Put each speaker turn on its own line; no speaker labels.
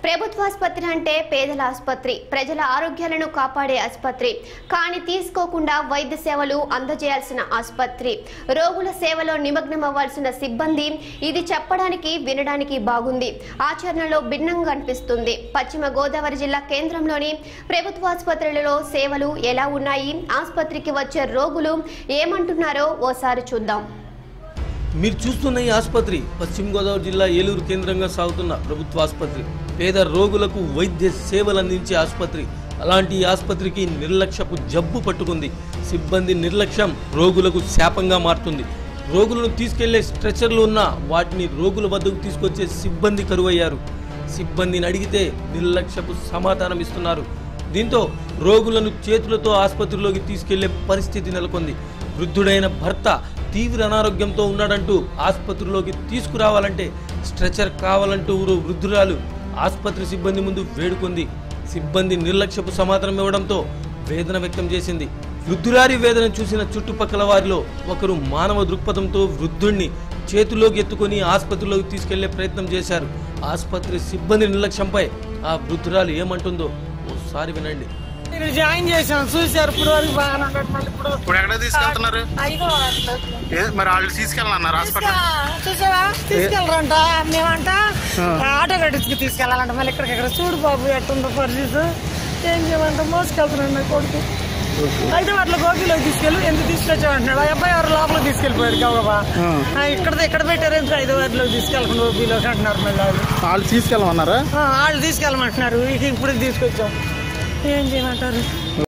ప్రభుత్వాసుపత్రి అంటే పేదల ఆసుపత్రి ప్రజల ఆరోగ్యాలను కాపాడే ఆసుపత్రి కానీ తీసుకోకుండా వైద్య సేవలు అందజేయాల్సిన ఆసుపత్రి రోగుల సేవలో నిమగ్నమవ్వాల్సిన సిబ్బంది ఇది చెప్పడానికి వినడానికి బాగుంది ఆచరణలో భిన్నంగా అనిపిస్తుంది పశ్చిమ గోదావరి జిల్లా కేంద్రంలోని ప్రభుత్వ ఆసుపత్రులలో సేవలు ఎలా ఉన్నాయి ఆసుపత్రికి వచ్చే రోగులు ఏమంటున్నారో ఓసారి చూద్దాం
మీరు చూస్తున్న ఈ ఆసుపత్రి పశ్చిమ గోదావరి జిల్లా ఏలూరు కేంద్రంగా సాగుతున్న ప్రభుత్వ ఆసుపత్రి పేద రోగులకు వైద్య సేవలు అందించే ఆసుపత్రి అలాంటి ఈ ఆసుపత్రికి నిర్లక్ష్యపు జబ్బు పట్టుకుంది సిబ్బంది నిర్లక్ష్యం రోగులకు శాపంగా మారుతుంది రోగులను తీసుకెళ్లే స్ట్రెచర్లు ఉన్న వాటిని రోగుల వద్దకు తీసుకొచ్చే సిబ్బంది కరువయ్యారు సిబ్బందిని అడిగితే నిర్లక్ష్యపు సమాధానం ఇస్తున్నారు దీంతో రోగులను చేతులతో ఆసుపత్రిలోకి తీసుకెళ్లే పరిస్థితి నెలకొంది వృద్ధుడైన భర్త తీవ్ర అనారోగ్యంతో ఉన్నాడంటూ ఆసుపత్రిలోకి తీసుకురావాలంటే స్ట్రెచర్ కావాలంటూ ఓ వృద్ధురాలు ఆసుపత్రి సిబ్బంది ముందు వేడుకుంది సిబ్బంది నిర్లక్ష్యపు సమాధానం ఇవ్వడంతో వేదన వ్యక్తం చేసింది వృద్ధురారి వేదన చూసిన చుట్టుపక్కల వారిలో ఒకరు మానవ దృక్పథంతో వృద్ధుణ్ణి చేతుల్లోకి ఎత్తుకొని ఆసుపత్రిలోకి తీసుకెళ్లే ప్రయత్నం చేశారు ఆసుపత్రి సిబ్బంది నిర్లక్ష్యంపై ఆ వృద్ధురాలు ఏమంటుందో ఓసారి వినండి
మీరు జాయిన్ చేసాం చూసారు ఇప్పుడు వరకు బాగానే ఉన్నాడు మళ్ళీ ఇప్పుడు
ఇప్పుడు ఎక్కడ తీసుకెళ్తున్నారు
అయ్యో
ఏ- మరి వాళ్ళు తీసుకెళ్ళన్నారు హాస్పిటల్
చూసావా తీసుకెళ్ళరంట మేమంట ఆటో కట్టించుకు తీసుకెళ్ళాలంట మళ్ళీ ఇక్కడికి ఇక్కడ చూడు బాబు ఎట్టుందో పరిస్థితి ఏం చేయమంట మోసుకెళ్తున్నాడు నా కొడుకు అయితే వాటిలో గోపిలోకి తీసుకెళ్ళి ఎందుకు తీసుకొచ్చామంటున్నాడు ఆ అబ్బాయి ఎవరు లోపలికి తీసుకెళ్ళిపోయారు గబగబా ఆ, ఇక్కడ ఇక్కడ పెట్టారు ఎందుకు హైదరాబాద్లోకి తీసుకెళ్ళకుండా గోపిలోకి అంటున్నారు మళ్ళీ వాళ్ళు
వాళ్ళు తీసుకెళ్ళమన్నారా
ఆ, వాళ్ళు తీసుకెళ్ళమంటున్నారు ఇక ఇప్పుడు తీసుకొచ్చాం ఏం చేయమంటారు